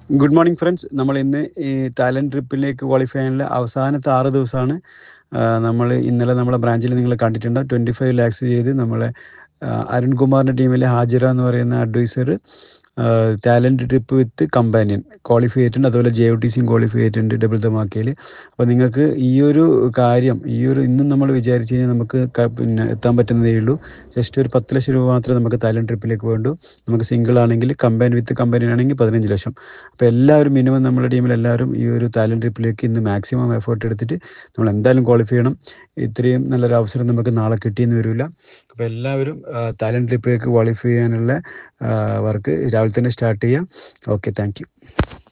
good morning friends നമ്മൾ ഇന്ന് ഈ തായ്ലൻഡ് ട്രിപ്പിലേക്ക് ക്വാളിഫൈ ചെയ്യാനുള്ള അവസാനത്തെ ആറ് ദിവസമാണ് നമ്മൾ ഇന്നലെ നമ്മളെ ബ്രാഞ്ചിൽ നിങ്ങൾ കണ്ടിട്ടുണ്ട് ട്വൻറ്റി ഫൈവ് ലാക്സ് ചെയ്ത് നമ്മളെ ആ, അരുൺകുമാറിൻ്റെ ടീമിലെ ഹാജിറ എന്ന് പറയുന്ന advisor talent trip with companion qualify ചെയ്തിട്ടുണ്ട് അതുപോലെ ജെ ഒ ടി സിയും ക്വാളിഫൈ ചെയ്തിട്ടുണ്ട് ഡബിൾ ദമാക്കയിൽ അപ്പോൾ നിങ്ങൾക്ക് ഈ ഒരു കാര്യം ഈ ഒരു ഇന്നും നമ്മൾ വിചാരിച്ച് കഴിഞ്ഞാൽ നമുക്ക് ക- പിന്നെ എത്താൻ പറ്റുന്നതേ ഉള്ളൂ ജസ്റ്റ് ഒരു പത്ത് ലക്ഷം രൂപ മാത്രമേ നമുക്ക് തായ്ലൻഡ് ട്രിപ്പിലേക്ക് വേണ്ടൂ നമുക്ക് സിംഗിൾ ആണെങ്കിൽ കമ്പൈൻ വിത്ത് കമ്പനി ആണെങ്കിൽ പതിനഞ്ച് ലക്ഷം അപ്പോൾ എല്ലാവരും മിനിമം നമ്മുടെ ടീമിൽ എല്ലാവരും ഈ ഒരു തായ്ലൻഡ് ട്രിപ്പിലേക്ക് ഇന്ന് മാക്സിമം എഫേർട്ട് എടുത്തിട്ട് നമ്മൾ എന്തായാലും ക്വാളിഫൈ ചെയ്യണം ഇത്രയും നല്ലൊരു അവസരം നമുക്ക് നാളെ കിട്ടിയെന്ന് വരില്ല അപ്പോൾ എല്ലാവരും തായ്ലൻഡ് ട്രിപ്പിലേക്ക് ക്വാളിഫൈ ചെയ്യാനുള്ള വർക്ക് രാവിലെ തന്നെ സ്റ്റാർട്ട് ചെയ്യാം ഓക്കെ താങ്ക്